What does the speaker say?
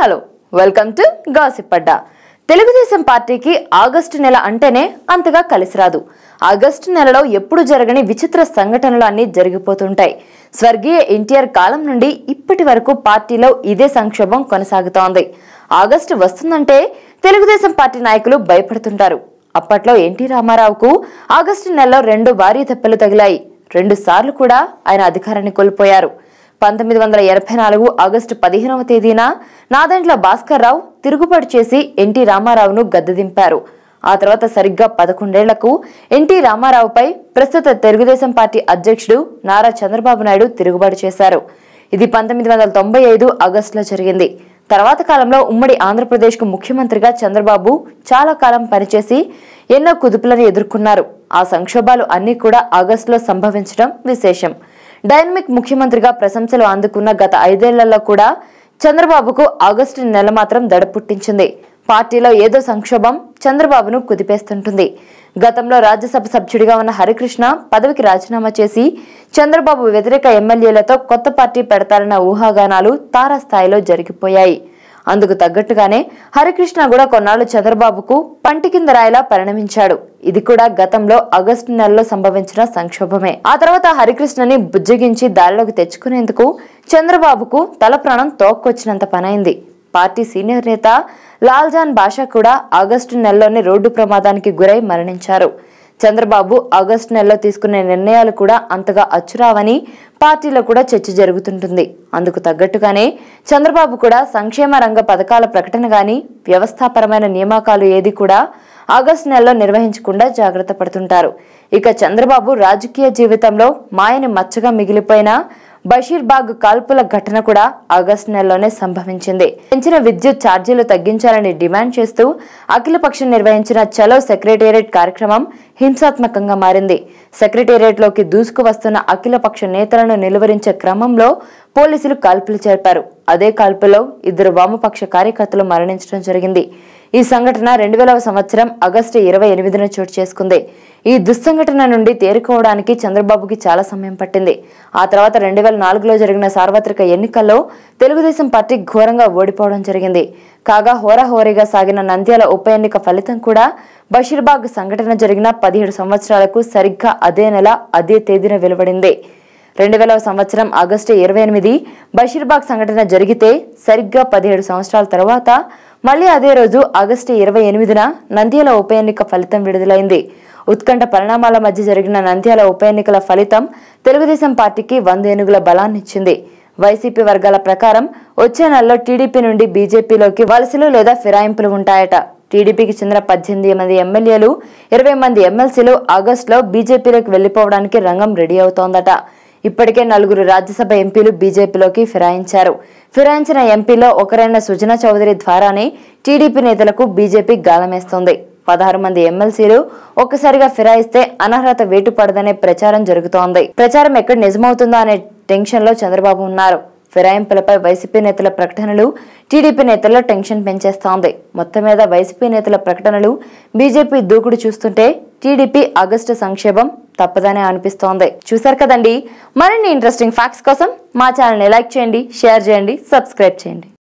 hello welcome to gossip అడ్డా తెలుగుదేశం పార్టీకి August నెల అంటేనే అంతగా కలిసి రాదు ఆగస్టు నెలలో ఎప్పుడు జరగని విచిత్ర సంఘటనలు అన్నీ జరిగిపోతుంటాయి స్వర్గీయ ఎన్టీఆర్ కాలం నుండి ఇప్పటి వరకు పార్టీలో ఇదే సంక్షోభం కొనసాగుతోంది ఆగస్టు వస్తుందంటే తెలుగుదేశం పార్టీ నాయకులు భయపడుతుంటారు అప్పట్లో ఎన్టీ రామారావుకు ఆగస్టు నెలలో రెండు భారీ దెబ్బలు తగిలాయి రెండు సార్లు కూడా ఆయన అధికారాన్ని కోల్పోయారు పంతొమ్మిది వందల ఎనభై నాలుగు ఆగస్టు పదిహేనవ తేదీన నాదెండ్ల భాస్కర్ రావు తిరుగుబాటు చేసి ఎన్టీ రామారావును గద్దెదింపారు ఆ తర్వాత సరిగ్గా పదకొండేళ్లకు ఎన్టీ రామారావుపై ప్రస్తుత తెలుగుదేశం పార్టీ అధ్యక్షుడు నారా చంద్రబాబు నాయుడు తిరుగుబాటు చేశారు ఇది పంతొమ్మిది వందల తొంభై ఐదు ఆగస్టులో జరిగింది తర్వాత కాలంలో ఉమ్మడి ఆంధ్రప్రదేశ్కు ముఖ్యమంత్రిగా చంద్రబాబు చాలా కాలం పనిచేసి ఎన్నో కుదుపులను ఎదుర్కొన్నారు ఆ సంక్షోభాలు అన్నీ కూడా ఆగస్టులో సంభవించడం విశేషం డైనమిక్ ముఖ్యమంత్రిగా ప్రశంసలు అందుకున్న గత ఐదేళ్లలో కూడా చంద్రబాబుకు ఆగస్టు నెల మాత్రం దడ పుట్టించింది పార్టీలో ఏదో సంక్షోభం చంద్రబాబును కుదిపేస్తుంటుంది గతంలో రాజ్యసభ సభ్యుడిగా ఉన్న హరికృష్ణ పదవికి రాజీనామా చేసి చంద్రబాబు వ్యతిరేక ఎమ్మెల్యేలతో కొత్త పార్టీ పెడతారన్న ఊహాగానాలు తారాస్థాయిలో జరిగిపోయాయి అందుకు తగ్గట్టుగానే హరికృష్ణ కూడా కొన్నాళ్లు చంద్రబాబుకు పంటి కింద రాయిలా పరిణమించాడు ఇది కూడా గతంలో ఆగస్టు నెలలో సంభవించిన సంక్షోభమే ఆ తర్వాత హరికృష్ణని బుజ్జగించి దారిలోకి తెచ్చుకునేందుకు చంద్రబాబుకు తల ప్రాణం తోక్కొచ్చినంత పనైంది పార్టీ సీనియర్ నేత లాల్జాన్ బాషా కూడా ఆగస్టు నెలలోనే రోడ్డు ప్రమాదానికి గురై మరణించారు చంద్రబాబు ఆగస్టు నెలలో తీసుకునే నిర్ణయాలు కూడా అంతగా అచ్చురావని పార్టీలో కూడా చర్చ జరుగుతుంటుంది అందుకు తగ్గట్టుగానే చంద్రబాబు కూడా సంక్షేమ రంగ పథకాల ప్రకటన గాని వ్యవస్థాపరమైన నియామకాలు ఏది కూడా ఆగస్టు నెలలో నిర్వహించకుండా జాగ్రత్త పడుతుంటారు ఇక చంద్రబాబు రాజకీయ జీవితంలో మాయని మచ్చగా మిగిలిపోయిన బషీర్బాగ్ కాల్పుల ఘటన కూడా ఆగస్టు నెలలోనే సంభవించింది పెంచిన విద్యుత్ ఛార్జీలు తగ్గించాలని డిమాండ్ చేస్తూ అఖిలపక్షం నిర్వహించిన చలో సెక్రటేరియట్ కార్యక్రమం హింసాత్మకంగా మారింది సెక్రటేరియట్లోకి దూసుకు వస్తున్న అఖిలపక్ష నేతలను నిలువరించే క్రమంలో పోలీసులు కాల్పులు జరిపారు అదే కాల్పులో ఇద్దరు వామపక్ష కార్యకర్తలు మరణించడం జరిగింది ఈ సంఘటన రెండు వేలవ సంవత్సరం ఆగస్టు ఇరవై ఎనిమిదిన చోటు చేసుకుంది ఈ దుస్సంఘటన నుండి తేరుకోవడానికి చంద్రబాబుకి చాలా సమయం పట్టింది ఆ తర్వాత రెండు వేల నాలుగులో జరిగిన సార్వత్రిక ఎన్నికల్లో తెలుగుదేశం పార్టీ ఘోరంగా ఓడిపోవడం జరిగింది కాగా హోరాహోరీగా సాగిన నంద్యాల ఉప ఎన్నిక ఫలితం కూడా బషీర్బాగ్ సంఘటన జరిగిన పదిహేడు సంవత్సరాలకు సరిగ్గా అదే నెల అదే తేదీన వెలువడింది రెండు వేల సంవత్సరం ఆగస్టు ఇరవై ఎనిమిది బషీర్బాగ్ సంఘటన జరిగితే సరిగ్గా పదిహేడు సంవత్సరాల తర్వాత మళ్లీ అదే రోజు ఆగస్టు ఇరవై ఎనిమిదిన నంద్యాల ఉప ఎన్నిక ఫలితం విడుదలైంది ఉత్కంఠ పరిణామాల మధ్య జరిగిన నంద్యాల ఉప ఎన్నికల ఫలితం తెలుగుదేశం పార్టీకి వంద ఏనుగుల బలాన్నిచ్చింది వైసీపీ వర్గాల ప్రకారం వచ్చే నెలలో టీడీపీ నుండి బీజేపీలోకి వలసలు లేదా ఫిరాయింపులు ఉంటాయట టీడీపీకి చెందిన పద్దెనిమిది మంది ఎమ్మెల్యేలు ఇరవై మంది ఎమ్మెల్సీలు ఆగస్టులో బీజేపీలోకి వెళ్లిపోవడానికి రంగం రెడీ అవుతోందట ఇప్పటికే నలుగురు రాజ్యసభ ఎంపీలు బీజేపీలోకి ఫిరాయించారు ఫిరాయించిన ఎంపీలో ఒకరైన సుజనా చౌదరి ద్వారానే టీడీపీ నేతలకు బీజేపీ గాలమేస్తోంది పదహారు మంది ఎమ్మెల్సీలు ఒక్కసారిగా ఫిరాయిస్తే అనర్హత వేటు పడదనే ప్రచారం జరుగుతోంది ప్రచారం ఎక్కడ నిజమవుతుందో అనే టెన్షన్ లో చంద్రబాబు ఉన్నారు ఫిరాయింపులపై వైసీపీ నేతల ప్రకటనలు టీడీపీ నేతల్లో టెన్షన్ పెంచేస్తోంది మొత్తం మీద వైసీపీ నేతల ప్రకటనలు బీజేపీ దూకుడు చూస్తుంటే టీడీపీ ఆగస్టు సంక్షేమం తప్పదనే అనిపిస్తోంది చూసారు కదండి మరిన్ని ఇంట్రెస్టింగ్ ఫ్యాక్ట్స్ కోసం మా ఛానల్ని లైక్ చేయండి షేర్ చేయండి సబ్స్క్రైబ్ చేయండి